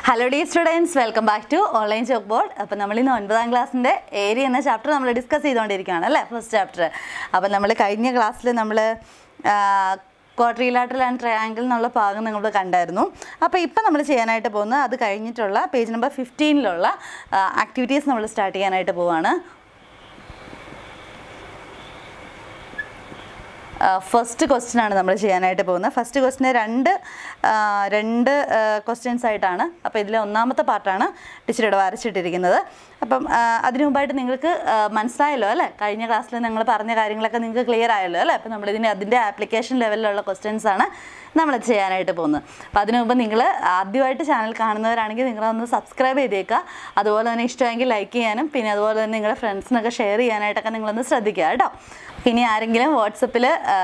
Hello the students welcome back to online chalk board അപ്പം നമ്മൾ ഇന്ന് ഒൻപതാം ക്ലാസ്സിൻ്റെ ഏരിയ എന്ന ചാപ്റ്റർ നമ്മൾ ഡിസ്കസ് ചെയ്തുകൊണ്ടിരിക്കുകയാണ് അല്ലേ ഫസ്റ്റ് ചാപ്റ്റർ അപ്പം നമ്മൾ കഴിഞ്ഞ ക്ലാസ്സിൽ നമ്മൾ ക്വാഡ്രിലാറ്ററൽ ആൻഡ് ട്രയാങ്കിൾ എന്നുള്ള ഭാഗം നിങ്ങൾ കണ്ടായിരുന്നു അപ്പോൾ ഇപ്പം നമ്മൾ ചെയ്യാനായിട്ട് പോകുന്നത് അത് കഴിഞ്ഞിട്ടുള്ള പേജ് നമ്പർ ഫിഫ്റ്റീനിലുള്ള ആക്ടിവിറ്റീസ് നമ്മൾ സ്റ്റാർട്ട് ചെയ്യാനായിട്ട് പോവാണ് ഫസ്റ്റ് ക്വസ്റ്റ്യൻ ആണ് നമ്മൾ ചെയ്യാനായിട്ട് പോകുന്നത് ഫസ്റ്റ് ക്വസ്റ്റിന് രണ്ട് ആ, രണ്ട് ക്വസ്റ്റ്യൻസ് ആയിട്ടാണ് അപ്പോൾ ഇതിലെ ഒന്നാമത്തെ പാർട്ടാണ് ടീച്ചർ ഇവിടെ വരച്ചിട്ടിരിക്കുന്നത് അപ്പം ആ, അതിനു മുമ്പായിട്ട് നിങ്ങൾക്ക് ആ, മനസ്സിലായല്ലോ അല്ലേ കഴിഞ്ഞ ക്ലാസ്സിൽ നിങ്ങൾ പറഞ്ഞ കാര്യങ്ങളൊക്കെ നിങ്ങൾക്ക് ക്ലിയർ ആയല്ലോ അല്ലേ അപ്പോൾ നമ്മളിതിന് അതിൻ്റെ ആപ്ലിക്കേഷൻ ലെവലിലുള്ള ക്വസ്റ്റ്യൻസ് ആണ് നമ്മൾ ചെയ്യാനായിട്ട് പോകുന്നത് അപ്പോൾ അതിനു മുമ്പ് നിങ്ങൾ ആദ്യമായിട്ട് ചാനൽ കാണുന്നവരാണെങ്കിൽ നിങ്ങളൊന്ന് സബ്സ്ക്രൈബ് ചെയ്തേക്കുക അതുപോലെ തന്നെ ഇഷ്ടമെങ്കിൽ ലൈക്ക് ചെയ്യാനും പിന്നെ അതുപോലെ തന്നെ നിങ്ങളുടെ ഫ്രണ്ട്സിനൊക്കെ ഷെയർ ചെയ്യാനായിട്ടൊക്കെ നിങ്ങളൊന്ന് ശ്രദ്ധിക്കുക കേട്ടോ ഇനി ആരെങ്കിലും വാട്സപ്പിൽ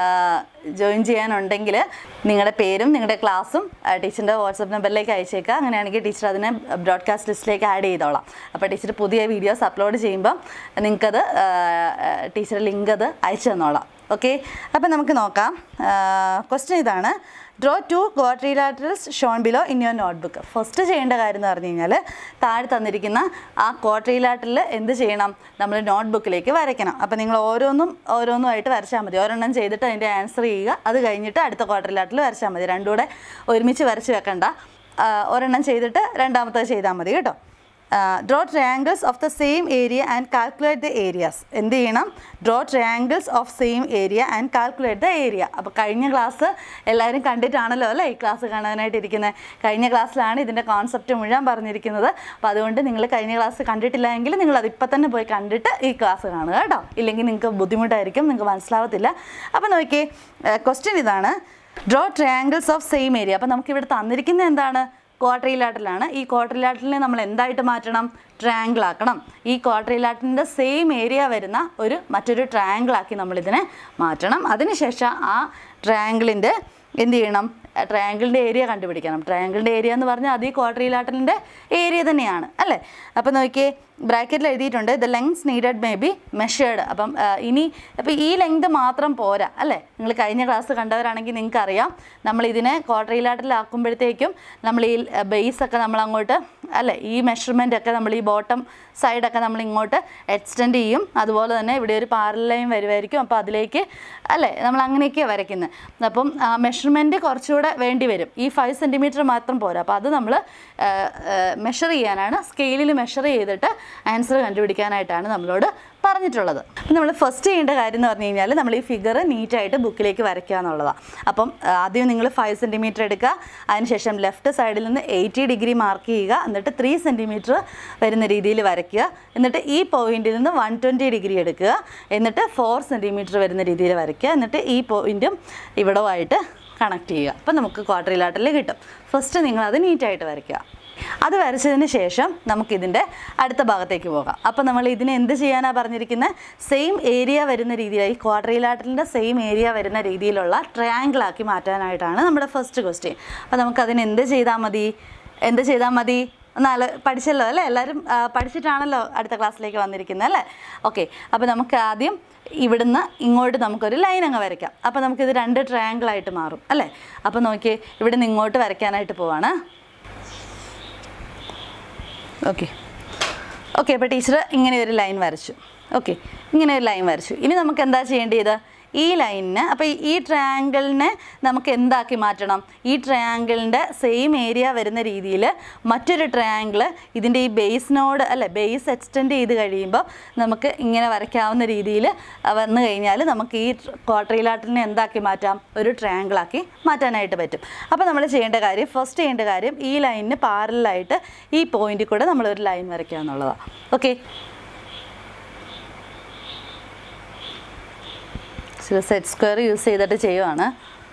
ജോയിൻ ചെയ്യാനുണ്ടെങ്കിൽ നിങ്ങളുടെ പേരും നിങ്ങളുടെ ക്ലാസ്സും ടീച്ചറിൻ്റെ വാട്സപ്പ് നമ്പറിലേക്ക് അയച്ചേക്കുക അങ്ങനെയാണെങ്കിൽ ടീച്ചർ അതിനെ ബ്രോഡ്കാസ്റ്റ് ലിസ്റ്റിലേക്ക് ആഡ് ചെയ്തോളാം അപ്പോൾ ടീച്ചർ പുതിയ വീഡിയോസ് അപ്ലോഡ് ചെയ്യുമ്പം നിങ്ങൾക്കത് ടീച്ചർ ലിങ്ക് അത് അയച്ചു തന്നോളാം ഓക്കെ അപ്പം നമുക്ക് നോക്കാം ക്വസ്റ്റ്യൻ ഇതാണ് draw two quadrilaterals shown below in your notebook first ചെയ്യേണ്ട കാര്യം എന്ന് പറഞ്ഞു കഴിഞ്ഞാൽ താഴെ തന്നിരിക്കുന്ന ആ ക്വാഡ്രിലാറ്ററിൽ എന്ത് ചെയ്യണം നമ്മൾ നോട്ട്ബുക്കിലേക്ക് വരയ്ക്കണം അപ്പോൾ നിങ്ങൾ ഓരോന്നും ഓരോന്നുമായിട്ട് വരച്ചാൽ മതി ഒരെണ്ണം ചെയ്തിട്ട് അതിൻ്റെ ആൻസർ ചെയ്യുക അത് കഴിഞ്ഞിട്ട് അടുത്ത ക്വാഡ്രിലാറ്ററിൽ വരച്ചാൽ മതി രണ്ടും കൂടെ ഒരുമിച്ച് വരച്ച് വെക്കണ്ട ആ, ഒരെണ്ണം ചെയ്തിട്ട് രണ്ടാമത്തത് ചെയ്താൽ മതി കേട്ടോ draw triangles of the same area and calculate the areas എന്ത് ചെയ്യണം draw triangles of same area and calculate the area അപ്പോൾ കഴിഞ്ഞ ക്ലാസ് എല്ലാവരും കണ്ടിട്ടാണല്ലോ അല്ലേ ഈ ക്ലാസ് കാണാനായിട്ട് ഇരിക്കുന്നത് കഴിഞ്ഞ ക്ലാസ്സിലാണ് ഇതിൻ്റെ കോൺസെപ്റ്റ് മുഴുവൻ പറഞ്ഞിരിക്കുന്നത് അപ്പോൾ അതുകൊണ്ട് നിങ്ങൾ കഴിഞ്ഞ ക്ലാസ് കണ്ടിട്ടില്ല എങ്കിൽ നിങ്ങൾ അത് ഇപ്പം തന്നെ പോയി കണ്ടിട്ട് ഈ ക്ലാസ് കാണുക കേട്ടോ ഇല്ലെങ്കിൽ നിങ്ങൾക്ക് ബുദ്ധിമുട്ടായിരിക്കും നിങ്ങൾക്ക് മനസ്സിലാവത്തില്ല അപ്പോൾ നോക്കിയേ ക്വസ്റ്റ്യൻ ഇതാണ് draw triangles of same area അപ്പോൾ നമുക്ക് ഇവിടെ തന്നിരിക്കുന്നത് എന്താണ് ക്വാഡ്രിലാറ്ററിലാണ് ഈ ക്വാഡ്രിലാറ്ററിനെ നമ്മൾ എന്തായിട്ട് മാറ്റണം ട്രയാങ്കിൾ ആക്കണം ഈ ക്വാഡ്രിലാറ്ററിൻ്റെ സെയിം ഏരിയ വരുന്ന ഒരു മറ്റൊരു ട്രയാങ്കിൾ ആക്കി നമ്മളിതിനെ മാറ്റണം അതിനുശേഷം ആ ട്രയാങ്കിളിൻ്റെ എന്ത് ചെയ്യണം ട്രയാങ്കിളിൻ്റെ ഏരിയ കണ്ടുപിടിക്കണം ട്രയാങ്കിളിൻ്റെ ഏരിയ എന്ന് പറഞ്ഞാൽ അത് ഈ ക്വാഡ്രിലാറ്ററിൻ്റെ ഏരിയ തന്നെയാണ് അല്ലേ അപ്പോൾ നോക്കിയേ ബ്രാക്കറ്റിൽ എഴുതിയിട്ടുണ്ട് the lengths needed may be measured അപ്പം ആ, ഇനി അപ്പോൾ ഈ ലെങ്ത് മാത്രം പോരാ അല്ലേ നിങ്ങൾ കഴിഞ്ഞ ക്ലാസ് കണ്ടവരാണെങ്കിൽ നിങ്ങൾക്ക് അറിയാം നമ്മൾ ഇതിനെ ക്വാഡ്രിലാറ്ററിലാക്കുമ്പോഴത്തേക്കും നമ്മൾ ഈ ബേസ് ഒക്കെ നമ്മൾ അങ്ങോട്ട് അല്ലേ ഈ മെഷർമെൻ്റ് ഒക്കെ നമ്മൾ ഈ ബോട്ടം സൈഡൊക്കെ നമ്മൾ ഇങ്ങോട്ട് എക്സ്റ്റെൻഡ് ചെയ്യും അതുപോലെ തന്നെ ഇവിടെ ഒരു പാരൽ ലൈൻ വരുമായിരിക്കും അപ്പോൾ അതിലേക്ക് അല്ലേ നമ്മൾ അങ്ങനെയൊക്കെയാണ് വരയ്ക്കുന്നത് അപ്പം മെഷർമെൻറ്റ് കുറച്ചുകൂടെ വേണ്ടി വരും ഈ ഫൈവ് സെൻറ്റിമീറ്റർ മാത്രം പോരാ അപ്പോൾ അത് നമ്മൾ മെഷർ ചെയ്യാനാണ് സ്കെയിലിൽ മെഷർ ചെയ്തിട്ട് ആൻസർ കണ്ടുപിടിക്കാനായിട്ടാണ് നമ്മളോട് പറഞ്ഞിട്ടുള്ളത് അപ്പം നമ്മൾ ഫസ്റ്റ് ചെയ്യേണ്ട കാര്യം എന്ന് പറഞ്ഞു കഴിഞ്ഞാൽ നമ്മൾ ഈ ഫിഗർ നീറ്റായിട്ട് ബുക്കിലേക്ക് വരയ്ക്കുക എന്നുള്ളതാണ് അപ്പം ആ, ആദ്യം നിങ്ങൾ ഫൈവ് സെൻറ്റിമീറ്റർ എടുക്കുക അതിനുശേഷം ലെഫ്റ്റ് സൈഡിൽ നിന്ന് എയ്റ്റി ഡിഗ്രി മാർക്ക് ചെയ്യുക എന്നിട്ട് ത്രീ സെൻറ്റിമീറ്റർ വരുന്ന രീതിയിൽ വരയ്ക്കുക എന്നിട്ട് ഈ പോയിന്റിൽ നിന്ന് വൺ ട്വൻറ്റി ഡിഗ്രി എടുക്കുക എന്നിട്ട് ഫോർ സെൻറ്റിമീറ്റർ വരുന്ന രീതിയിൽ വരയ്ക്കുക എന്നിട്ട് ഈ പോയിന്റും ഇവിടവുമായിട്ട് കണക്ട് ചെയ്യുക അപ്പം നമുക്ക് ക്വാർട്ടറിലാട്ടറിൽ കിട്ടും ഫസ്റ്റ് നിങ്ങളത് നീറ്റായിട്ട് വരയ്ക്കുക അത് വരച്ചതിന് ശേഷം നമുക്കിതിൻ്റെ അടുത്ത ഭാഗത്തേക്ക് പോകാം അപ്പോൾ നമ്മൾ ഇതിന് എന്ത് ചെയ്യാനാണ് പറഞ്ഞിരിക്കുന്നത് സെയിം ഏരിയ വരുന്ന രീതിയിലായി ക്വാഡ്രിലാറ്ററിൻ്റെ സെയിം ഏരിയ വരുന്ന രീതിയിലുള്ള ട്രയാങ്കിൾ ആക്കി മാറ്റാനായിട്ടാണ് നമ്മുടെ ഫസ്റ്റ് ക്വസ്റ്റ്യൻ അപ്പോൾ നമുക്കതിന് എന്ത് ചെയ്താൽ മതി എന്ത് ചെയ്താൽ മതി നാല് പഠിച്ചല്ലോ അല്ലേ എല്ലാവരും ആ, പഠിച്ചിട്ടാണല്ലോ അടുത്ത ക്ലാസ്സിലേക്ക് വന്നിരിക്കുന്നത് അല്ലേ ഓക്കെ അപ്പോൾ നമുക്ക് ആദ്യം ഇവിടുന്ന് ഇങ്ങോട്ട് നമുക്കൊരു ലൈൻ അങ്ങ് വരയ്ക്കാം അപ്പോൾ നമുക്കിത് രണ്ട് ട്രയാങ്കിൾ ആയിട്ട് മാറും അല്ലേ അപ്പോൾ നോക്കിയേ ഇവിടുന്ന് ഇങ്ങോട്ട് വരയ്ക്കാനായിട്ട് പോവാണ് ഓക്കെ ഓക്കെ അപ്പോൾ ടീച്ചർ ഇങ്ങനെ ഒരു ലൈൻ വരച്ചു ഓക്കെ ഇങ്ങനെ ഒരു ലൈൻ വരച്ചു ഇനി നമുക്ക് എന്താ ചെയ്യേണ്ടത് ഈ ലൈനിന് അപ്പോൾ ഈ ട്രയാങ്കിളിനെ നമുക്ക് എന്താക്കി മാറ്റണം ഈ ട്രയാങ്കിളിൻ്റെ സെയിം ഏരിയ വരുന്ന രീതിയിൽ മറ്റൊരു ട്രയാങ്കിൾ ഇതിൻ്റെ ഈ ബേസിനോട് അല്ലെ ബേസ് എക്സ്റ്റെൻഡ് ചെയ്ത് കഴിയുമ്പോൾ നമുക്ക് ഇങ്ങനെ വരയ്ക്കാവുന്ന രീതിയിൽ വന്നു കഴിഞ്ഞാൽ നമുക്ക് ഈ ക്വാർട്ടറിലാട്ടിനെ എന്താക്കി മാറ്റാം ഒരു ട്രയാങ്കിളാക്കി മാറ്റാനായിട്ട് പറ്റും അപ്പോൾ നമ്മൾ ചെയ്യേണ്ട കാര്യം ഫസ്റ്റ് ചെയ്യേണ്ട കാര്യം ഈ ലൈനിന് പാരലായിട്ട് ഈ പോയിന്റിൽ കൂടെ നമ്മളൊരു ലൈൻ വരയ്ക്കുക എന്നുള്ളതാണ് ഓക്കെ സെറ്റ് സ്ക്വയർ യൂസ് ചെയ്തിട്ട് ചെയ്യുവാണ്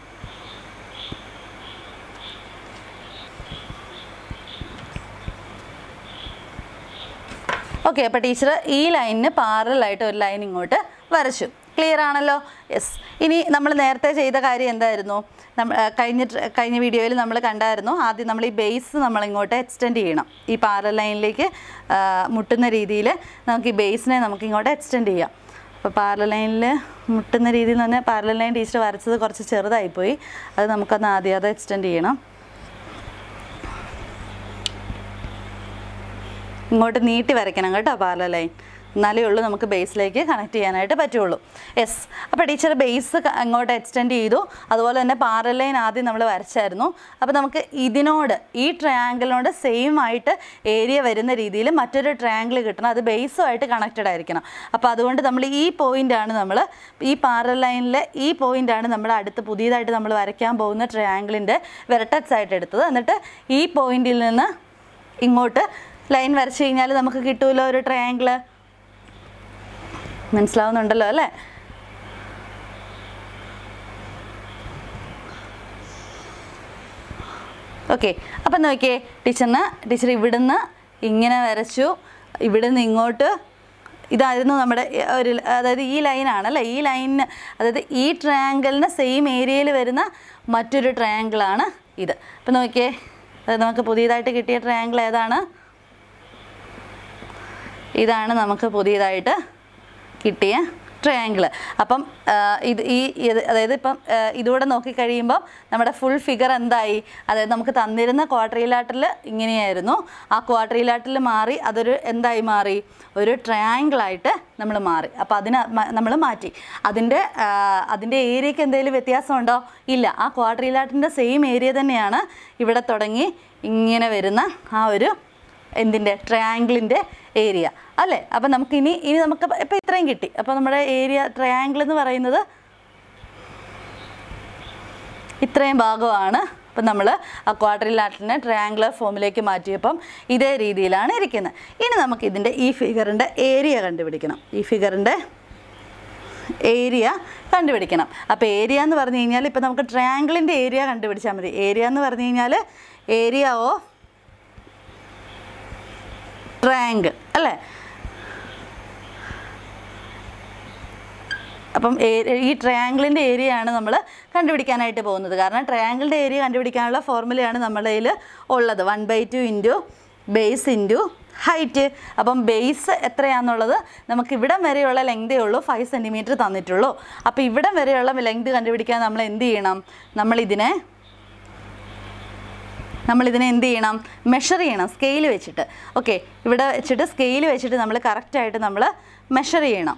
ഓക്കെ അപ്പോൾ ടീച്ചർ ഈ ലൈനിന് പാരലായിട്ട് ഒരു ലൈൻ ഇങ്ങോട്ട് വരച്ചു ക്ലിയർ ആണല്ലോ യെസ് ഇനി നമ്മൾ നേരത്തെ ചെയ്ത കാര്യം എന്തായിരുന്നു നമ്മ ആ, കഴിഞ്ഞ ട്ര- കഴിഞ്ഞ വീഡിയോയിൽ നമ്മൾ കണ്ടായിരുന്നു ആദ്യം നമ്മൾ ഈ ബേസ് നമ്മൾ ഇങ്ങോട്ട് എക്സ്റ്റെൻഡ് ചെയ്യണം ഈ പാരൽ ലൈനിലേക്ക് ആ, മുട്ടുന്ന രീതിയിൽ നമുക്ക് ഈ ബേസിനെ നമുക്ക് ഇങ്ങോട്ട് എക്സ്റ്റെൻഡ് ചെയ്യാം അപ്പോൾ പാരൽ ലൈനിൽ മുട്ടുന്ന രീതിയിൽ തന്നെ പാരൽ ലൈൻ ടീച്ചർ വരച്ചത് കുറച്ച് ചെറുതായിപ്പോയി അത് നമുക്കൊന്ന് ആദ്യം അത് എക്സ്റ്റെൻഡ് ചെയ്യണം ഇങ്ങോട്ട് നീട്ടി വരയ്ക്കണം കേട്ടോ പാരലൽ ലൈൻ എന്നാലേ ഉള്ളൂ നമുക്ക് ബേസിലേക്ക് കണക്ട് ചെയ്യാനായിട്ട് പറ്റുള്ളൂ യെസ് അപ്പോൾ ടീച്ചർ ബേസ് അങ്ങോട്ട് എക്സ്റ്റെൻഡ് ചെയ്തു അതുപോലെ തന്നെ പാരൽ ലൈൻ ആദ്യം നമ്മൾ വരച്ചായിരുന്നു അപ്പോൾ നമുക്ക് ഇതിനോട് ഈ ട്രയാങ്കിളിനോട് സെയിം ആയിട്ട് ഏരിയ വരുന്ന രീതിയിൽ മറ്റൊരു ട്രയാങ്കിൾ കിട്ടണം അത് ബേസുമായിട്ട് കണക്റ്റഡ് ആയിരിക്കണം അപ്പോൾ അതുകൊണ്ട് നമ്മൾ ഈ പോയിൻ്റാണ് നമ്മൾ ഈ പാരൽ ലൈനിലെ ഈ പോയിൻ്റാണ് നമ്മൾ അടുത്ത് പുതിയതായിട്ട് നമ്മൾ വരയ്ക്കാൻ പോകുന്ന ട്രയാങ്കിളിൻ്റെ വെർട്ടക്സ് ആയിട്ട് എടുത്തത് എന്നിട്ട് ഈ പോയിന്റിൽ നിന്ന് ഇങ്ങോട്ട് ലൈൻ വരച്ച് കഴിഞ്ഞാൽ നമുക്ക് കിട്ടുമല്ലോ ഒരു ട്രയാങ്കിള് മനസ്സിലാവുന്നുണ്ടല്ലോ അല്ലേ ഓക്കെ അപ്പം നോക്കിയേ ടീച്ചറിന് ടീച്ചർ ഇവിടുന്ന് ഇങ്ങനെ വരച്ചു ഇവിടുന്ന് ഇങ്ങോട്ട് ഇതായിരുന്നു നമ്മുടെ ഒരു അതായത് ഈ ലൈനാണ് അല്ലേ ഈ ലൈനിന് അതായത് ഈ ട്രയാങ്കിളിന് സെയിം ഏരിയയിൽ വരുന്ന മറ്റൊരു ട്രയാങ്കിളാണ് ഇത് അപ്പം നോക്കിയേ അത് നമുക്ക് പുതിയതായിട്ട് കിട്ടിയ ട്രയാങ്കിൾ ഏതാണ് ഇതാണ് നമുക്ക് പുതിയതായിട്ട് കിട്ടിയ ട്രയാങ്കിൾ അപ്പം ആ, ഇത് ഈ ഇത് അതായത് ഇപ്പം ആ, ഇതൂടെ നോക്കിക്കഴിയുമ്പോൾ നമ്മുടെ ഫുൾ ഫിഗർ എന്തായി അതായത് നമുക്ക് തന്നിരുന്ന ക്വാഡ്രിലാട്ടിൽ ഇങ്ങനെയായിരുന്നു ആ ക്വാഡ്രിലാട്ടിൽ മാറി അതൊരു എന്തായി മാറി ഒരു ട്രയാങ്കിളായിട്ട് നമ്മൾ മാറി അപ്പോൾ അതിന് നമ്മൾ മാറ്റി അതിൻ്റെ ആ, അതിൻ്റെ ഏരിയയ്ക്ക് എന്തെങ്കിലും വ്യത്യാസമുണ്ടോ ഇല്ല ആ ക്വാഡ്രിലാട്ടിൻ്റെ സെയിം ഏരിയ തന്നെയാണ് ഇവിടെ തുടങ്ങി ഇങ്ങനെ വരുന്ന ആ ഒരു എന്തിൻ്റെ ട്രയാങ്കിളിൻ്റെ ഏരിയ അല്ലേ അപ്പം നമുക്ക് ഇനി ഇനി നമുക്ക് ഇപ്പം ഇത്രയും കിട്ടി അപ്പോൾ നമ്മുടെ ഏരിയ ട്രയാങ്കിൾ എന്ന് പറയുന്നത് ഇത്രയും ഭാഗമാണ് അപ്പം നമ്മൾ ആ ക്വാഡ്രിലാറ്റിനെ ട്രയാങ്കുലർ ഫോമിലേക്ക് മാറ്റിയപ്പം ഇതേ രീതിയിലാണ് ഇരിക്കുന്നത് ഇനി നമുക്ക് ഇതിൻ്റെ ഈ ഫിഗറിൻ്റെ ഏരിയ കണ്ടുപിടിക്കണം ഈ ഫിഗറിൻ്റെ ഏരിയ കണ്ടുപിടിക്കണം അപ്പോൾ ഏരിയ എന്ന് പറഞ്ഞു കഴിഞ്ഞാൽ ഇപ്പം നമുക്ക് ട്രയാങ്കിളിൻ്റെ ഏരിയ കണ്ടുപിടിച്ചാൽ മതി ഏരിയ എന്ന് പറഞ്ഞു കഴിഞ്ഞാൽ ഏരിയ ഓഫ് ട്രയാങ്കിൾ അല്ലേ അപ്പം ഏ- ഈ ട്രയാങ്കിളിൻ്റെ ഏരിയ ആണ് നമ്മൾ കണ്ടുപിടിക്കാനായിട്ട് പോകുന്നത് കാരണം ട്രയാങ്കിളിൻ്റെ ഏരിയ കണ്ടുപിടിക്കാനുള്ള ഫോർമുലയാണ് നമ്മുടെ കയ്യിൽ ഉള്ളത് one by two into base into height അപ്പം ബേസ് എത്രയാണെന്നുള്ളത് നമുക്ക് ഇവിടം വരെയുള്ള ലെങ്തേ ഉള്ളൂ ഫൈവ് സെൻറ്റിമീറ്റർ തന്നിട്ടുള്ളൂ അപ്പോൾ ഇവിടം വരെയുള്ള ലെങ്ത് കണ്ടുപിടിക്കാൻ നമ്മൾ എന്ത് ചെയ്യണം നമ്മളിതിനെ നമ്മളിതിനെ എന്ത് ചെയ്യണം മെഷർ ചെയ്യണം സ്കെയിൽ വെച്ചിട്ട് ഓക്കെ ഇവിടെ വെച്ചിട്ട് സ്കെയിൽ വെച്ചിട്ട് നമ്മൾ കറക്റ്റായിട്ട് നമ്മൾ മെഷർ ചെയ്യണം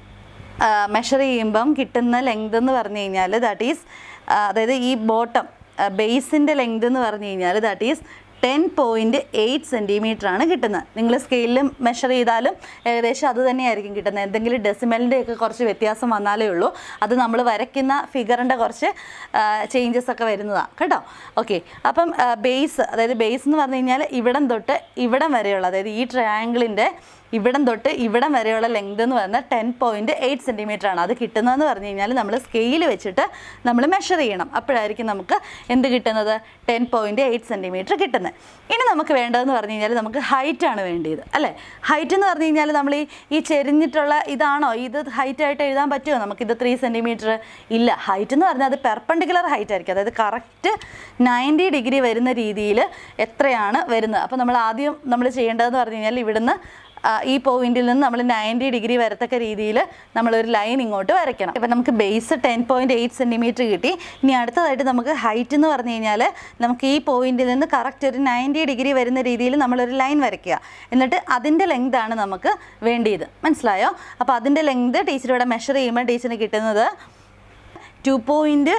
മെഷർ ചെയ്യുമ്പം കിട്ടുന്ന ലെങ്ത് എന്ന് പറഞ്ഞു കഴിഞ്ഞാൽ ദാറ്റ് ഈസ് അതായത് ഈ ബോട്ടം ബേസിൻ്റെ ലെങ്ത് എന്ന് പറഞ്ഞു കഴിഞ്ഞാൽ that is ten point eight centimetre ആണ് കിട്ടുന്നത് നിങ്ങൾ സ്കെയിലിൽ മെഷർ ചെയ്താലും ഏകദേശം അത് തന്നെയായിരിക്കും കിട്ടുന്നത് എന്തെങ്കിലും ഡെസിമലിൻ്റെ ഒക്കെ കുറച്ച് വ്യത്യാസം വന്നാലേ ഉള്ളൂ അത് നമ്മൾ വരയ്ക്കുന്ന ഫിഗറിൻ്റെ കുറച്ച് ചേഞ്ചസ് ഒക്കെ വരുന്നതാണ് കേട്ടോ ഓക്കെ അപ്പം ബേസ് അതായത് ബേസ് എന്ന് പറഞ്ഞു കഴിഞ്ഞാൽ ഇവിടം തൊട്ട് ഇവിടം വരെയുള്ള അതായത് ഈ ട്രയാങ്കിളിൻ്റെ ഇവിടം തൊട്ട് ഇവിടം വരെയുള്ള ലെങ്ത് എന്ന് പറയുന്നത് ടെൻ പോയിൻറ്റ് എയ്റ്റ് സെൻറ്റിമീറ്റർ ആണ് അത് കിട്ടുന്നതെന്ന് പറഞ്ഞു കഴിഞ്ഞാൽ നമ്മൾ സ്കെയിൽ വെച്ചിട്ട് നമ്മൾ മെഷർ ചെയ്യണം അപ്പോഴായിരിക്കും നമുക്ക് എന്ത് കിട്ടുന്നത് ടെൻ പോയിൻറ്റ് എയ്റ്റ് സെൻറ്റിമീറ്റർ കിട്ടുന്നത് ഇനി നമുക്ക് വേണ്ടതെന്ന് പറഞ്ഞു കഴിഞ്ഞാൽ നമുക്ക് ഹൈറ്റ് ആണ് വേണ്ടത് അല്ലേ ഹൈറ്റ് എന്ന് പറഞ്ഞു കഴിഞ്ഞാൽ നമ്മൾ ഈ ഈ ചെരിഞ്ഞിട്ടുള്ള ഇതാണോ ഇത് ഹൈറ്റ് ആയിട്ട് എഴുതാൻ പറ്റുമോ നമുക്കിത് ത്രീ സെൻറ്റിമീറ്റർ ഇല്ല ഹൈറ്റ് എന്ന് പറഞ്ഞാൽ അത് പെർപ്പണ്ടിക്കുലർ ഹൈറ്റ് ആയിരിക്കും അതായത് കറക്റ്റ് നയൻറ്റി ഡിഗ്രി വരുന്ന രീതിയിൽ എത്രയാണ് വരുന്നത് അപ്പോൾ നമ്മൾ ആദ്യം നമ്മൾ ചെയ്യേണ്ടതെന്ന് പറഞ്ഞു കഴിഞ്ഞാൽ ഇവിടുന്ന് ആ, ഈ പോയിന്റിൽ നിന്ന് നമ്മൾ നയൻറ്റി ഡിഗ്രി വരത്തക്ക രീതിയിൽ നമ്മളൊരു ലൈൻ ഇങ്ങോട്ട് വരയ്ക്കണം ഇപ്പം നമുക്ക് base ten point eight centimetre കിട്ടി ഇനി അടുത്തതായിട്ട് നമുക്ക് ഹൈറ്റ് എന്ന് പറഞ്ഞു കഴിഞ്ഞാൽ നമുക്ക് ഈ പോയിന്റിൽ നിന്ന് കറക്റ്റ് ഒരു നയൻറ്റി ഡിഗ്രി വരുന്ന രീതിയിൽ നമ്മളൊരു ലൈൻ വരയ്ക്കുക എന്നിട്ട് അതിൻ്റെ ലെങ്ത് ആണ് നമുക്ക് വേണ്ടിയത് മനസ്സിലായോ അപ്പോൾ അതിൻ്റെ ലെങ്ത് ടീച്ചർ ഇവിടെ മെഷർ ചെയ്യുമ്പോൾ ടീച്ചറിന് കിട്ടുന്നത് ടു പോയിൻറ്റ്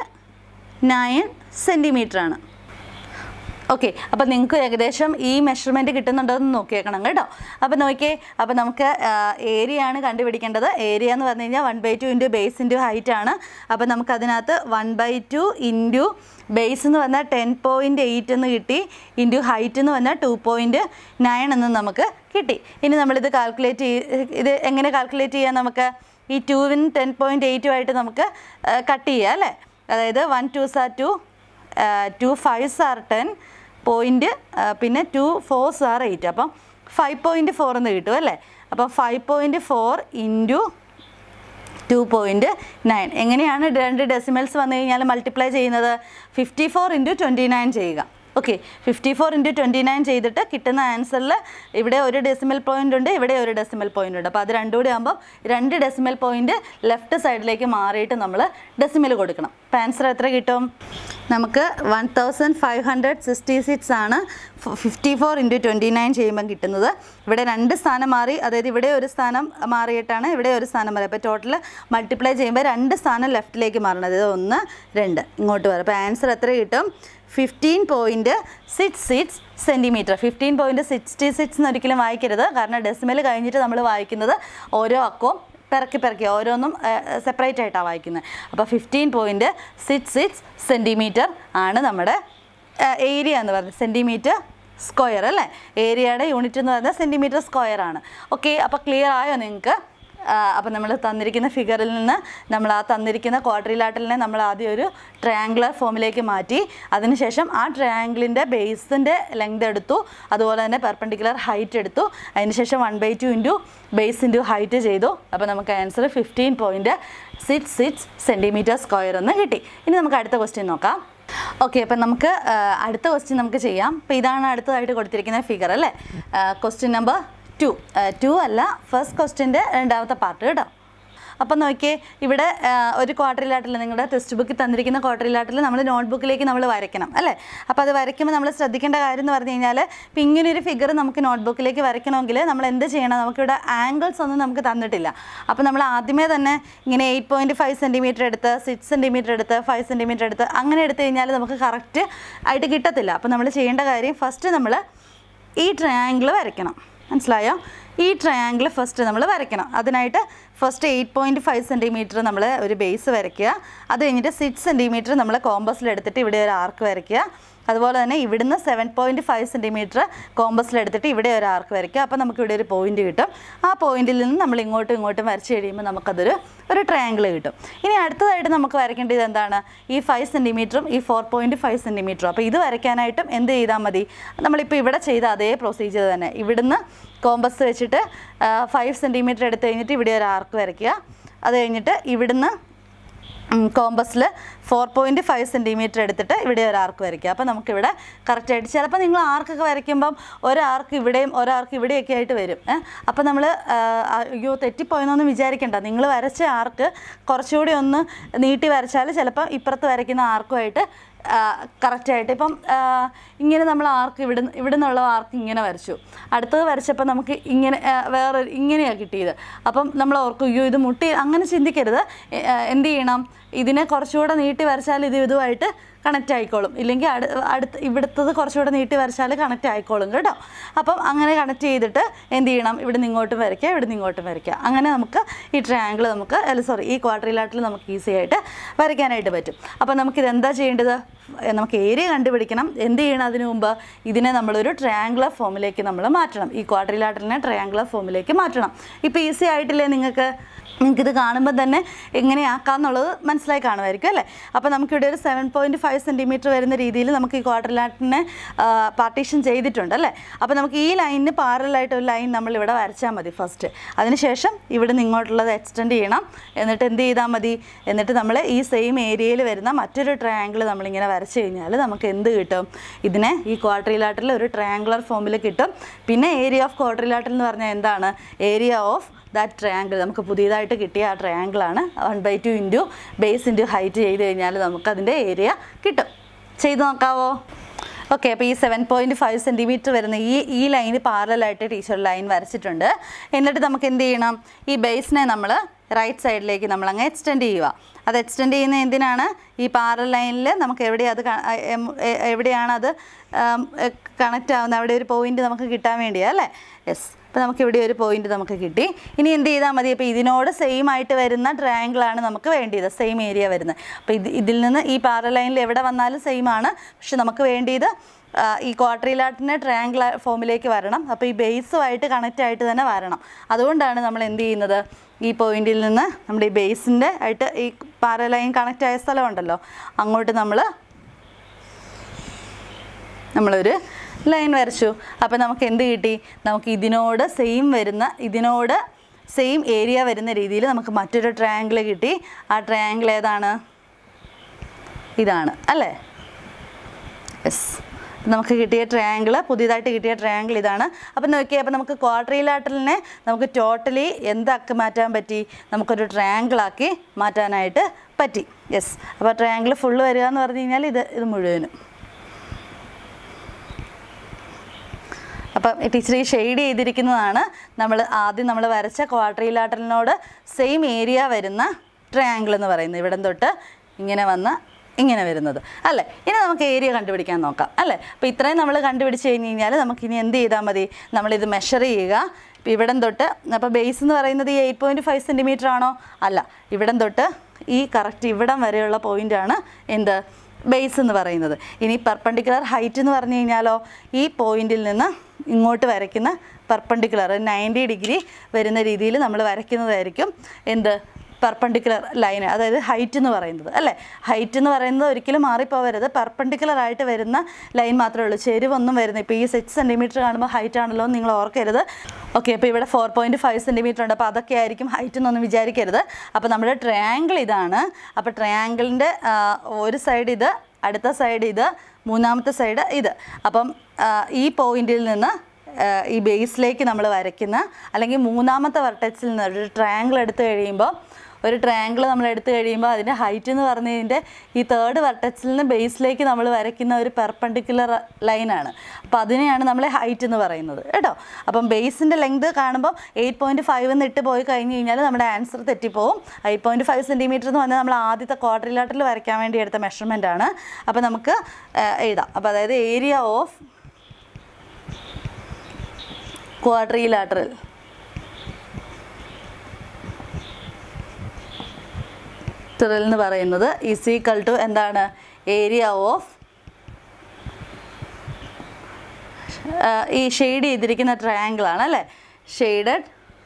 നയൻ സെൻറ്റിമീറ്റർ ആണ് ഓക്കെ അപ്പോൾ നിങ്ങൾക്ക് ഏകദേശം ഈ മെഷർമെൻറ്റ് കിട്ടുന്നുണ്ടോ എന്ന് നോക്കിയേക്കണം കേട്ടോ അപ്പോൾ നോക്കിയേ അപ്പോൾ നമുക്ക് ഏരിയ ആണ് കണ്ടുപിടിക്കേണ്ടത് ഏരിയ എന്ന് പറഞ്ഞു കഴിഞ്ഞാൽ one by two into base into height ആണ് അപ്പോൾ നമുക്ക് അതിനകത്ത് one by two into base എന്ന് പറഞ്ഞാൽ ടെൻ പോയിൻറ്റ് എയ്റ്റ് എന്ന് കിട്ടി ഇൻറ്റു ഹൈറ്റ് എന്ന് പറഞ്ഞാൽ ടു പോയിൻറ്റ് നയൻ എന്ന് നമുക്ക് കിട്ടി ഇനി നമ്മളിത് കാൽക്കുലേറ്റ് ചെയ്ത് ഇത് എങ്ങനെ കാൽക്കുലേറ്റ് ചെയ്യാം നമുക്ക് ഈ ടുവിന് ടെൻ പോയിൻറ്റ് എയ്റ്റുമായിട്ട് നമുക്ക് കട്ട് ചെയ്യാം അല്ലേ അതായത് one two are two two five are ten point പിന്നെ ടു ഫോർ സാർ എയ്റ്റ് അപ്പം ഫൈവ് പോയിൻറ്റ് ഫോർ എന്ന് കിട്ടും അല്ലേ അപ്പം five point four into two point nine എങ്ങനെയാണ് രണ്ട് ഡെസിമൽസ് വന്നു കഴിഞ്ഞാൽ മൾട്ടിപ്ലൈ ചെയ്യുന്നത് fifty four into twenty nine ചെയ്യുക okay fifty four into twenty nine ചെയ്തിട്ട് കിട്ടുന്ന ആൻസറിൽ ഇവിടെ ഒരു ഡെസിമൽ പോയിന്റ് ഉണ്ട് ഇവിടെ ഒരു ഡെസിമൽ പോയിന്റ് ഉണ്ട് അപ്പോൾ അത് രണ്ടും കൂടി ആകുമ്പോൾ രണ്ട് ഡെസിമൽ പോയിന്റ് ലെഫ്റ്റ് സൈഡിലേക്ക് മാറിയിട്ട് നമ്മൾ ഡെസിമൽ കൊടുക്കണം അപ്പോൾ ആൻസർ എത്ര കിട്ടും നമുക്ക് one thousand five hundred sixty six ആണ് fifty four into twenty nine ചെയ്യുമ്പം കിട്ടുന്നത് ഇവിടെ രണ്ട് സ്ഥാനം മാറി അതായത് ഇവിടെ ഒരു സ്ഥാനം മാറിയിട്ടാണ് ഇവിടെ ഒരു സ്ഥാനം മാറി അപ്പോൾ ടോട്ടൽ മൾട്ടിപ്ലൈ ചെയ്യുമ്പോൾ രണ്ട് സ്ഥാനം ലെഫ്റ്റിലേക്ക് മാറണം അതായത് ഒന്ന് രണ്ട് ഇങ്ങോട്ട് വരും അപ്പോൾ ആൻസർ എത്ര കിട്ടും fifteen point six six centimetre fifteen point sixty six എന്ന് ഒരിക്കലും വായിക്കരുത് കാരണം ഡെസിമൽ കഴിഞ്ഞിട്ട് നമ്മൾ വായിക്കുന്നത് ഓരോ അക്കവും പിറക്കി പിറക്കി ഓരോന്നും സെപ്പറേറ്റ് ആയിട്ടാണ് വായിക്കുന്നത് അപ്പോൾ fifteen point six six centimetre ആണ് നമ്മുടെ ഏരിയ എന്ന് പറയുന്നത് സെൻറ്റിമീറ്റർ സ്ക്വയർ അല്ലേ ഏരിയയുടെ യൂണിറ്റ് എന്ന് പറയുന്നത് സെൻറ്റിമീറ്റർ സ്ക്വയർ ആണ് ഓക്കെ അപ്പോൾ ക്ലിയർ ആയോ നിങ്ങൾക്ക് അപ്പോൾ നമ്മൾ തന്നിരിക്കുന്ന ഫിഗറിൽ നിന്ന് നമ്മൾ ആ തന്നിരിക്കുന്ന ക്വാഡ്രിലാറ്റലിനെ നമ്മൾ ആദ്യം ഒരു ട്രയാങ്കുലർ ഫോമിലേക്ക് മാറ്റി അതിനുശേഷം ആ ട്രയാങ്കിളിൻ്റെ ബേസിൻ്റെ ലെങ്ത് എടുത്തു അതുപോലെ തന്നെ പെർപെൻഡിക്കുലർ ഹൈറ്റ് എടുത്തു അതിനുശേഷം one by two into base into height ചെയ്തു അപ്പോൾ നമുക്ക് answer fifteen point six six centimetre square എന്ന് കിട്ടി ഇനി നമുക്ക് അടുത്ത ക്വസ്റ്റ്യൻ നോക്കാം ഓക്കെ അപ്പം നമുക്ക് ആ, അടുത്ത ക്വസ്റ്റ്യൻ നമുക്ക് ചെയ്യാം അപ്പോൾ ഇതാണ് അടുത്തതായിട്ട് കൊടുത്തിരിക്കുന്ന ഫിഗർ അല്ലേ ക്വസ്റ്റ്യൻ നമ്പർ ടു ടു അല്ല ഫസ്റ്റ് ക്വസ്റ്റ്യൻ്റെ രണ്ടാമത്തെ പാർട്ട് കേട്ടോ അപ്പം നോക്കിയേ ഇവിടെ ആ, ഒരു ക്വാർട്ടറിലാട്ടിൽ നിങ്ങളുടെ ടെക്സ്റ്റ് ബുക്കിൽ തന്നിരിക്കുന്ന ക്വാർട്ടറിലാട്ടിൽ നമ്മൾ നോട്ട്ബുക്കിലേക്ക് നമ്മൾ വരയ്ക്കണം അല്ലേ അപ്പോൾ അത് വരയ്ക്കുമ്പോൾ നമ്മൾ ശ്രദ്ധിക്കേണ്ട കാര്യം എന്ന് പറഞ്ഞു കഴിഞ്ഞാൽ ഇപ്പം ഇങ്ങനെ ഒരു ഫിഗർ നമുക്ക് നോട്ട്ബുക്കിലേക്ക് വരയ്ക്കണമെങ്കിൽ നമ്മൾ എന്ത് ചെയ്യണം നമുക്കിവിടെ ആംഗിൾസ് ഒന്നും നമുക്ക് തന്നിട്ടില്ല അപ്പോൾ നമ്മൾ ആദ്യമേ തന്നെ ഇങ്ങനെ എയ്റ്റ് പോയിൻറ്റ് ഫൈവ് സെൻറ്റിമീറ്റർ എടുത്ത് സിക്സ് സെൻറ്റിമീറ്റർ എടുത്ത് ഫൈവ് സെൻറ്റിമീറ്റർ എടുത്ത് അങ്ങനെ എടുത്തു കഴിഞ്ഞാൽ നമുക്ക് കറക്റ്റ് ആയിട്ട് കിട്ടത്തില്ല അപ്പോൾ നമ്മൾ ചെയ്യേണ്ട കാര്യം ഫസ്റ്റ് നമ്മൾ ഈ ട്രയാങ്കിൾ വരയ്ക്കണം മനസ്സിലായോ ഈ ട്രയാങ്കിൾ ഫസ്റ്റ് നമ്മൾ വരയ്ക്കണം അതിനായിട്ട് first eight point five centimetre നമ്മൾ ഒരു ബേസ് വരയ്ക്കുക അത് കഴിഞ്ഞിട്ട് സിക്സ് സെൻറ്റിമീറ്റർ നമ്മൾ കോമ്പസിൽ എടുത്തിട്ട് ഇവിടെ ഒരു ആർക്ക് വരയ്ക്കുക അതുപോലെ തന്നെ ഇവിടുന്ന് സെവൻ പോയിൻറ്റ് ഫൈവ് സെൻറ്റിമീറ്റർ കോമ്പസിൽ എടുത്തിട്ട് ഇവിടെ ഒരു ആർക്ക് വരയ്ക്കുക അപ്പോൾ നമുക്ക് ഇവിടെ ഒരു പോയിന്റ് കിട്ടും ആ പോയിന്റിൽ നിന്ന് നമ്മൾ ഇങ്ങോട്ടും ഇങ്ങോട്ടും വരച്ച് കഴിയുമ്പോൾ നമുക്കതൊരു ഒരു ട്രയാങ്കിൾ കിട്ടും ഇനി അടുത്തതായിട്ട് നമുക്ക് വരയ്ക്കേണ്ടത് എന്താണ് ഈ ഫൈവ് സെൻറ്റിമീറ്ററും ഈ ഫോർ പോയിൻറ്റ് ഫൈവ് സെൻറ്റിമീറ്ററും അപ്പോൾ ഇത് വരയ്ക്കാനായിട്ടും എന്ത് ചെയ്താൽ മതി നമ്മളിപ്പോൾ ഇവിടെ ചെയ്ത അതേ പ്രൊസീജിയർ തന്നെ ഇവിടുന്ന് കോമ്പസ് വെച്ചിട്ട് ഫൈവ് സെൻറ്റിമീറ്റർ എടുത്ത് കഴിഞ്ഞിട്ട് ഇവിടെ ഒരു ആർക്ക് വരയ്ക്കുക അത് കഴിഞ്ഞിട്ട് ഇവിടുന്ന് കോമ്പസിൽ ഫോർ പോയിൻറ്റ് ഫൈവ് സെൻറ്റിമീറ്റർ എടുത്തിട്ട് ഇവിടെ ഒരു ആർക്ക് വരയ്ക്കുക അപ്പോൾ നമുക്കിവിടെ കറക്റ്റായിട്ട് ചിലപ്പോൾ നിങ്ങൾ ആർക്കൊക്കെ വരയ്ക്കുമ്പം ഒരാർക്ക് ഇവിടെയും ഒരാർക്ക് ഇവിടെയൊക്കെ ആയിട്ട് വരും ഏ? അപ്പോൾ നമ്മൾ അയ്യോ തെറ്റിപ്പോയെന്നൊന്നും വിചാരിക്കണ്ട നിങ്ങൾ വരച്ച ആർക്ക് കുറച്ചുകൂടി ഒന്ന് നീട്ടി വരച്ചാൽ ചിലപ്പോൾ ഇപ്പുറത്ത് വരയ്ക്കുന്ന ആർക്കുമായിട്ട് കറക്റ്റായിട്ട് ഇപ്പം ആ, ഇങ്ങനെ നമ്മൾ ആർക്ക് ഇവിടെ ഇവിടെ നിന്നുള്ള ആർക്ക് ഇങ്ങനെ വരച്ചു അടുത്തത് വരച്ചപ്പോൾ നമുക്ക് ഇങ്ങനെ ആ, വേറെ ഇങ്ങനെയാണ് കിട്ടിയത് അപ്പം നമ്മൾ ഓർക്കും അയ്യോ ഇത് മുട്ടി അങ്ങനെ ചിന്തിക്കരുത് എ- ആ, എന്ത് ചെയ്യണം ഇതിനെ കുറച്ചുകൂടെ നീട്ടി വരച്ചാൽ ഇത് ഇതുമായിട്ട് കണക്റ്റ് ആയിക്കോളും ഇല്ലെങ്കിൽ അടു അടുത്ത് ഇവിടുത്തത് കുറച്ചുകൂടെ നീട്ടി വരച്ചാൽ കണക്റ്റ് ആയിക്കോളും കേട്ടോ അപ്പം അങ്ങനെ കണക്ട് ചെയ്തിട്ട് എന്ത് ചെയ്യണം ഇവിടെ നിന്ന് ഇങ്ങോട്ടും വരയ്ക്കുക ഇവിടെ നിന്ന് ഇങ്ങോട്ടും വരയ്ക്കുക അങ്ങനെ നമുക്ക് ഈ ട്രയാങ്കിൾ നമുക്ക് അല്ല സോറി ഈ ക്വാഡ്രിലാറ്റിൽ നമുക്ക് ഈസി ആയിട്ട് വരയ്ക്കാനായിട്ട് പറ്റും അപ്പോൾ നമുക്കിത് എന്താ ചെയ്യേണ്ടത് എ, നമുക്ക് ഏരിയ കണ്ടുപിടിക്കണം എന്ത് ചെയ്യണം അതിനു മുമ്പ് ഇതിനെ നമ്മളൊരു ട്രയാങ്കുലർ ഫോമിലേക്ക് നമ്മൾ മാറ്റണം ഈ ക്വാഡ്രിലാറ്ററിനെ ട്രയാങ്കുലർ ഫോമിലേക്ക് മാറ്റണം ഇപ്പോൾ ഈസി ആയിട്ടില്ലേ നിങ്ങൾക്ക് നിങ്ങൾക്കിത് കാണുമ്പോൾ തന്നെ എങ്ങനെയാക്കാമെന്നുള്ളത് മനസ്സിലായി കാണുമായിരിക്കും അല്ലേ അപ്പോൾ നമുക്കിവിടെ ഒരു സെവൻ പോയിൻറ്റ് ഫൈവ് സെൻറ്റിമീറ്റർ വരുന്ന രീതിയിൽ നമുക്ക് ഈ ക്വാഡ്രിലാറ്റിനെ പാർട്ടീഷൻ ചെയ്തിട്ടുണ്ട് അല്ലേ അപ്പോൾ നമുക്ക് ഈ ലൈനിന് പാരലായിട്ട് ഒരു ലൈൻ നമ്മൾ ഇവിടെ വരച്ചാൽ മതി ഫസ്റ്റ് അതിനുശേഷം ഇവിടെ നിന്ന് ഇങ്ങോട്ടുള്ളത് എക്സ്റ്റെൻഡ് ചെയ്യണം എന്നിട്ട് എന്ത് ചെയ്താൽ മതി എന്നിട്ട് നമ്മൾ ഈ സെയിം ഏരിയയിൽ വരുന്ന മറ്റൊരു ട്രയാങ്കിൾ നമ്മളിങ്ങനെ വരച്ച് കഴിഞ്ഞാൽ നമുക്ക് എന്ത് കിട്ടും ഇതിനെ ഈ ക്വാഡ്രിലാറ്ററിൽ ഒരു ട്രയാങ്കുലർ ഫോമിൽ കിട്ടും പിന്നെ ഏരിയ ഓഫ് ക്വാഡ്രിലാറ്റർ എന്ന് പറഞ്ഞാൽ എന്താണ് ഏരിയ ഓഫ് ദാറ്റ് ട്രയാങ്കിൾ നമുക്ക് പുതിയതായിട്ട് കിട്ടിയ ആ ട്രയാങ്കിളാണ് one by two into base into height ചെയ്ത് കഴിഞ്ഞാൽ നമുക്കതിൻ്റെ ഏരിയ കിട്ടും ചെയ്ത് നോക്കാവോ ഓക്കെ അപ്പോൾ ഈ സെവൻ പോയിൻറ്റ് ഫൈവ് സെൻറ്റിമീറ്റർ വരുന്ന ഈ ഈ ലൈന് പാരലായിട്ട് ടീച്ചർ ലൈൻ വരച്ചിട്ടുണ്ട് എന്നിട്ട് നമുക്ക് എന്ത് ചെയ്യണം ഈ ബേസിനെ നമ്മൾ റൈറ്റ് സൈഡിലേക്ക് നമ്മൾ അങ്ങ് എക്സ്റ്റെൻഡ് ചെയ്യുക അത് എക്സ്റ്റെൻഡ് ചെയ്യുന്ന എന്തിനാണ് ഈ പാരൽ ലൈനിൽ നമുക്ക് എവിടെയാണ് അത് ക- എ- എം- എ- എവിടെയാണ് അത് കണക്റ്റ് ആവുന്നത് അവിടെ ഒരു പോയിന്റ് നമുക്ക് കിട്ടാൻ വേണ്ടിയാണ് അല്ലേ യെസ് അപ്പോൾ നമുക്ക് ഇവിടെ ഒരു പോയിന്റ് നമുക്ക് കിട്ടി ഇനി എന്ത് ചെയ്താൽ മതി അപ്പോൾ ഇതിനോട് സെയിം ആയിട്ട് വരുന്ന triangle ആണ് നമുക്ക് വേണ്ടിയത് സെയിം ഏരിയ വരുന്നത് അപ്പോൾ ഇത് ഇതിൽ നിന്ന് ഈ പാരലൈനിൽ എവിടെ വന്നാലും സെയിം ആണ് പക്ഷെ നമുക്ക് വേണ്ടിയത് ആ, ഈ ക്വാർട്ടറിലാട്ടിനെ ട്രയാങ്കിൾ ഫോമിലേക്ക് വരണം അപ്പോൾ ഈ ബേസുമായിട്ട് കണക്റ്റ് ആയിട്ട് തന്നെ വരണം അതുകൊണ്ടാണ് നമ്മൾ എന്ത് ചെയ്യുന്നത് ഈ പോയിന്റിൽ നിന്ന് നമ്മുടെ ഈ ബേസിൻ്റെ ആയിട്ട് ഈ പാരലൈൻ കണക്റ്റ് ആയ സ്ഥലമുണ്ടല്ലോ അങ്ങോട്ട് നമ്മൾ നമ്മളൊരു ലൈൻ വരച്ചു അപ്പോൾ നമുക്ക് എന്ത് കിട്ടി നമുക്ക് ഇതിനോട് സെയിം വരുന്ന ഇതിനോട് സെയിം ഏരിയ വരുന്ന രീതിയിൽ നമുക്ക് മറ്റൊരു ട്രയാങ്കിൾ കിട്ടി ആ ട്രയാങ്കിൾ ഏതാണ് ഇതാണ് അല്ലേ യെസ് നമുക്ക് കിട്ടിയ ട്രയാങ്കിൾ പുതിയതായിട്ട് കിട്ടിയ ട്രയാങ്കിൾ ഇതാണ് അപ്പം നോക്കിയാൽ അപ്പം നമുക്ക് ക്വാഡ്രിലാറ്ററിനെ നമുക്ക് ടോട്ടലി എന്താക്കി മാറ്റാൻ പറ്റി നമുക്കൊരു ട്രയാങ്കിളാക്കി മാറ്റാനായിട്ട് പറ്റി യെസ് അപ്പോൾ ട്രയാങ്കിൾ ഫുള്ള് വരിക എന്ന് പറഞ്ഞു കഴിഞ്ഞാൽ ഇത് ഇത് മുഴുവനും അപ്പം ടീച്ചർ ഈ ഷെയ്ഡ് ചെയ്തിരിക്കുന്നതാണ് നമ്മൾ ആദ്യം നമ്മൾ വരച്ച ക്വാഡ്രിലാറ്ററിനോട് സെയിം ഏരിയ വരുന്ന ട്രയാങ്കിൾ എന്ന് പറയുന്നത് ഇവിടം തൊട്ട് ഇങ്ങനെ വന്ന് ഇങ്ങനെ വരുന്നത് അല്ലേ ഇനി നമുക്ക് ഏരിയ കണ്ടുപിടിക്കാൻ നോക്കാം അല്ലേ അപ്പോൾ ഇത്രയും നമ്മൾ കണ്ടുപിടിച്ച് കഴിഞ്ഞ് കഴിഞ്ഞാൽ നമുക്കിനി എന്ത് ചെയ്താൽ മതി നമ്മളിത് മെഷർ ചെയ്യുക ഇപ്പോൾ ഇവിടം തൊട്ട് അപ്പോൾ ബേസ് എന്ന് പറയുന്നത് ഈ എയ്റ്റ് പോയിൻറ്റ് ഫൈവ് സെൻറ്റിമീറ്റർ ആണോ അല്ല ഇവിടം തൊട്ട് ഈ കറക്റ്റ് ഇവിടം വരെയുള്ള പോയിൻ്റാണ് എന്ത് ബേസ് എന്ന് പറയുന്നത് ഇനി പെർപ്പണ്ടിക്കുലർ ഹൈറ്റ് എന്ന് പറഞ്ഞു കഴിഞ്ഞാലോ ഈ പോയിന്റിൽ നിന്ന് ഇങ്ങോട്ട് വരയ്ക്കുന്ന പെർപ്പണ്ടിക്കുലർ നയൻറ്റി ഡിഗ്രി വരുന്ന രീതിയിൽ നമ്മൾ വരയ്ക്കുന്നതായിരിക്കും എന്ത് പെർപ്പണ്ടിക്കുലർ ലൈൻ അതായത് ഹൈറ്റ് എന്ന് പറയുന്നത് അല്ലേ ഹൈറ്റ് എന്ന് പറയുന്നത് ഒരിക്കലും മാറിപ്പോവരുത് പെർപ്പണ്ടിക്കുലർ ആയിട്ട് വരുന്ന ലൈൻ മാത്രമേ ഉള്ളൂ ചെരുവൊന്നും വരുന്നത് ഇപ്പോൾ ഈ സിക്സ് സെൻറ്റിമീറ്റർ കാണുമ്പോൾ ഹൈറ്റ് ആണല്ലോ എന്ന് നിങ്ങൾ ഓർക്കരുത് ഓക്കെ അപ്പോൾ ഇവിടെ ഫോർ പോയിൻറ്റ് ഫൈവ് സെൻറ്റിമീറ്റർ ഉണ്ട് അപ്പോൾ അതൊക്കെ ആയിരിക്കും ഹൈറ്റ് എന്നൊന്നും വിചാരിക്കരുത് അപ്പോൾ നമ്മുടെ ട്രയാങ്കിൾ ഇതാണ് അപ്പോൾ ട്രയാങ്കിളിൻ്റെ ഒരു സൈഡ് ഇത് അടുത്ത സൈഡ് ഇത് മൂന്നാമത്തെ സൈഡ് ഇത് അപ്പം ആ, ഈ പോയിന്റിൽ നിന്ന് ആ, ഈ ബേസിലേക്ക് നമ്മൾ വരയ്ക്കുന്ന അല്ലെങ്കിൽ മൂന്നാമത്തെ വെർട്ടക്സിൽ നിന്ന് ഒരു ട്രയാങ്കിൾ എടുത്തു കഴിയുമ്പോൾ ഒരു ട്രയാങ്കിൾ നമ്മൾ എടുത്തു കഴിയുമ്പോൾ അതിൻ്റെ ഹൈറ്റ് എന്ന് പറഞ്ഞതിൻ്റെ ഈ തേർഡ് വെർട്ടക്സിൽ നിന്ന് ബേസിലേക്ക് നമ്മൾ വരയ്ക്കുന്ന ഒരു പെർപ്പണ്ടിക്കുലർ ലൈനാണ് അപ്പോൾ അതിനെയാണ് നമ്മൾ ഹൈറ്റ് എന്ന് പറയുന്നത് കേട്ടോ അപ്പം ബേസിൻ്റെ ലെങ്ത് കാണുമ്പോൾ എയ്റ്റ് പോയിൻറ്റ് ഫൈവ് എന്ന് ഇട്ട് പോയി കഴിഞ്ഞ് കഴിഞ്ഞാൽ നമ്മുടെ ആൻസർ തെറ്റിപ്പോവും എയ്റ്റ് പോയിൻറ്റ് ഫൈവ് സെൻറ്റിമീറ്റർ എന്ന് പറഞ്ഞാൽ നമ്മൾ ആദ്യത്തെ ക്വാഡ്രിലാറ്ററിൽ വരയ്ക്കാൻ വേണ്ടി എടുത്ത മെഷർമെൻ്റ് ആണ് അപ്പോൾ നമുക്ക് ആ, എഴുതാം അപ്പോൾ അതായത് ഏരിയ ഓഫ് ക്വാഡ്രിലാറ്ററൽ ട്രിൽ എന്ന് പറയുന്നത് ഈസ് ഈക്വൽ ടു എന്താണ് ഏരിയ ഓഫ് ഈ ഷെയ്ഡ് ചെയ്തിരിക്കുന്ന ട്രയാങ്കിൾ ആണ് അല്ലേ ഷെയ്ഡഡ്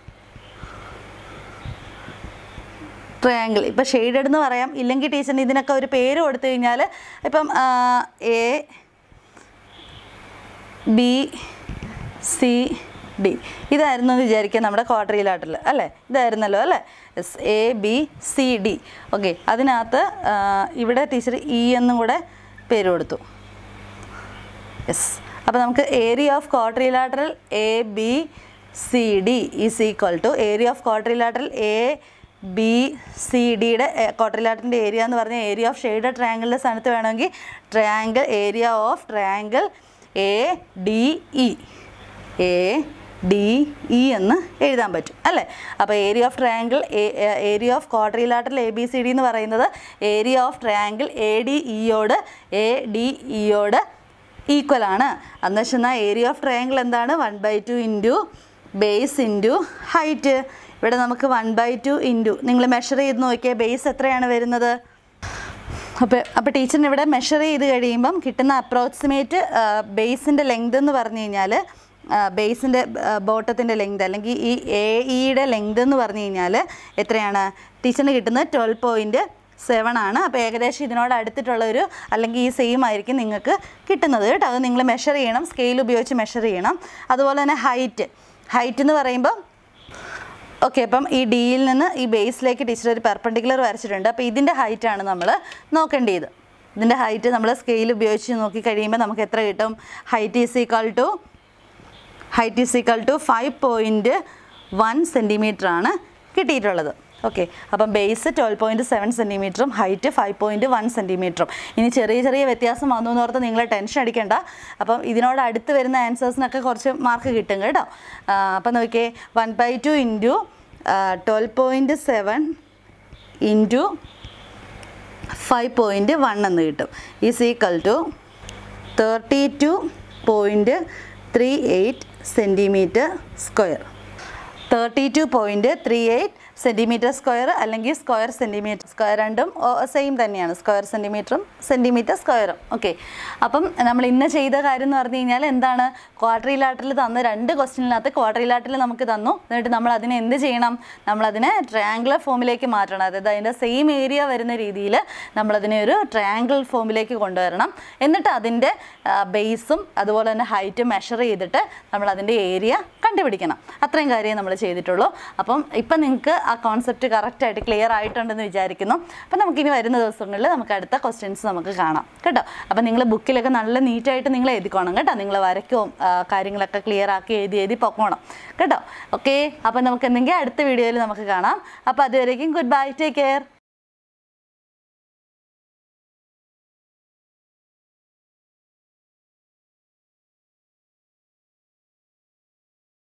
ട്രയാങ്കിൾ ഇപ്പം ഷെയ്ഡഡ് എന്ന് പറയാം ഇല്ലെങ്കിൽ ടീച്ചറിന് ഇതിനൊക്കെ ഒരു പേര് കൊടുത്തു കഴിഞ്ഞാൽ ഇപ്പം എ ബി സി ഡി ഇതായിരുന്നു എന്ന് വിചാരിക്കുക നമ്മുടെ ക്വാർട്ടറിലാട്ടിൽ അല്ലേ ഇതായിരുന്നല്ലോ അല്ലേ as A B C D okay അതിനകത്ത് ആ, ഇവിടെ ടീച്ചർ ഇ എന്നും കൂടെ പേര് കൊടുത്തു യെസ് അപ്പോൾ നമുക്ക് area of quadrilateral A B C D is equal to area of quadrilateral A B C ഡിയുടെ ക്വാർട്ടറിലാറ്ററിൻ്റെ ഏരിയ എന്ന് പറഞ്ഞാൽ ഏരിയ ഓഫ് ഷെയ്ഡ് ട്രയാങ്കിളിൻ്റെ സ്ഥാനത്ത് വേണമെങ്കിൽ triangle area of triangle A D E A D E എന്ന് എഴുതാൻ പറ്റും അല്ലേ അപ്പോൾ area of triangle area of quadrilateral A B C D എന്ന് പറയുന്നത് area of triangle A D ഇയോട് എ ഡി ഇയോട് ഈക്വൽ ആണ് എന്ന് വെച്ചാൽ ഏരിയ ഓഫ് ട്രയാങ്കിൾ എന്താണ് one by two into base into height ഇവിടെ നമുക്ക് വൺ ബൈ ടു ഇൻറ്റു നിങ്ങൾ മെഷർ ചെയ്ത് നോക്കിയാൽ ബേസ് എത്രയാണ് വരുന്നത് അപ്പോൾ അപ്പോൾ ടീച്ചറിന് ഇവിടെ മെഷർ ചെയ്ത് കഴിയുമ്പം കിട്ടുന്ന അപ്രോക്സിമേറ്റ് ബേസിൻ്റെ ലെങ്ത് എന്ന് പറഞ്ഞു കഴിഞ്ഞാൽ ബേസിൻ്റെ ബോട്ടത്തിൻ്റെ ലെങ്ത് അല്ലെങ്കിൽ ഈ എ ഇയുടെ ലെങ്ത് എന്ന് പറഞ്ഞു കഴിഞ്ഞാൽ എത്രയാണ് ടീച്ചറിന് കിട്ടുന്നത് ട്വൽവ് പോയിൻറ്റ് സെവൻ ആണ് അപ്പോൾ ഏകദേശം ഇതിനോട് അടുത്തിട്ടുള്ള ഒരു അല്ലെങ്കിൽ ഈ സെയിം ആയിരിക്കും നിങ്ങൾക്ക് കിട്ടുന്നത് കേട്ടോ അത് നിങ്ങൾ മെഷർ ചെയ്യണം സ്കെയിൽ ഉപയോഗിച്ച് മെഷർ ചെയ്യണം അതുപോലെ തന്നെ ഹൈറ്റ് ഹൈറ്റ് എന്ന് പറയുമ്പോൾ ഓക്കെ അപ്പം ഈ ഡിയിൽ നിന്ന് ഈ ബേസിലേക്ക് ടീച്ചർ ഒരു പെർപ്പണ്ടിക്കുലർ വരച്ചിട്ടുണ്ട് അപ്പോൾ ഇതിൻ്റെ ഹൈറ്റാണ് നമ്മൾ നോക്കേണ്ടത് ഇതിൻ്റെ ഹൈറ്റ് നമ്മൾ സ്കെയിൽ ഉപയോഗിച്ച് നോക്കി കഴിയുമ്പോൾ നമുക്ക് എത്ര കിട്ടും height is equal to height is equal to five point one centimetre ആണ് കിട്ടിയിട്ടുള്ളത് ഓക്കെ അപ്പം ബേസ് ട്വൽവ് പോയിൻറ്റ് സെവൻ സെൻറ്റിമീറ്ററും ഹൈറ്റ് ഫൈവ് പോയിൻറ്റ് വൺ സെൻറ്റിമീറ്ററും ഇനി ചെറിയ ചെറിയ വ്യത്യാസം വന്നു എന്ന് ഓർത്ത് നിങ്ങൾ ടെൻഷൻ അടിക്കേണ്ട അപ്പം ഇതിനോട് അടുത്ത് വരുന്ന ആൻസേഴ്സിനൊക്കെ കുറച്ച് മാർക്ക് കിട്ടും കേട്ടോ ആ, അപ്പം നോക്കിയേ one by two into twelve point seven into five point one എന്ന് കിട്ടും is equal to thirty two point three eight centimetre square thirty two point three eight centimetre square അല്ലെങ്കിൽ സ്ക്വയർ സെൻറ്റിമീറ്റർ സ്ക്വയർ രണ്ടും same തന്നെയാണ് square സെൻറ്റിമീറ്ററും centimetre സ്ക്വയറും okay അപ്പം നമ്മൾ ഇന്ന് ചെയ്ത കാര്യം എന്ന് പറഞ്ഞു കഴിഞ്ഞാൽ എന്താണ് ക്വാർട്ടറിലാട്ടിൽ തന്ന രണ്ട് ക്വസ്റ്റ്യനിനകത്ത് ക്വാർട്ടറിലാട്ടിൽ നമുക്ക് തന്നു എന്നിട്ട് നമ്മൾ അതിനെ എന്ത് ചെയ്യണം നമ്മളതിനെ ട്രയാങ്കുലർ ഫോമിലേക്ക് മാറ്റണം അതായത് അതിൻ്റെ സെയിം ഏരിയ വരുന്ന രീതിയിൽ നമ്മളതിനെ ഒരു ട്രയാങ്കിൾ ഫോമിലേക്ക് കൊണ്ടുവരണം എന്നിട്ട് അതിൻ്റെ ബേസും അതുപോലെ തന്നെ ഹൈറ്റും മെഷർ ചെയ്തിട്ട് നമ്മൾ അതിൻ്റെ ഏരിയ കണ്ടുപിടിക്കണം അത്രയും കാര്യം നമ്മൾ ചെയ്തിട്ടുള്ളൂ അപ്പം ഇപ്പം നിങ്ങൾക്ക് ആ കോൺസെപ്റ്റ് കറക്റ്റായിട്ട് ക്ലിയർ ആയിട്ടുണ്ടെന്ന് വിചാരിക്കുന്നു അപ്പം നമുക്കിനി വരുന്ന ദിവസങ്ങളിൽ നമുക്ക് അടുത്ത ക്വസ്റ്റ്യൻസ് നമുക്ക് കാണാം കേട്ടോ അപ്പം നിങ്ങൾ ബുക്കിലൊക്കെ നല്ല നീറ്റായിട്ട് നിങ്ങൾ എഴുതിക്കോണം കേട്ടോ നിങ്ങൾ വരയ്ക്കും ആ, കാര്യങ്ങളൊക്കെ ക്ലിയർ ആക്കി എഴുതി എഴുതി പൊക്കോണം കേട്ടോ ഓക്കെ അപ്പം നമുക്ക് എന്തെങ്കിലും അടുത്ത വീഡിയോയിൽ നമുക്ക് കാണാം അപ്പോൾ അതുവരേക്കും ഗുഡ് ബൈ ടേക്ക് കെയർ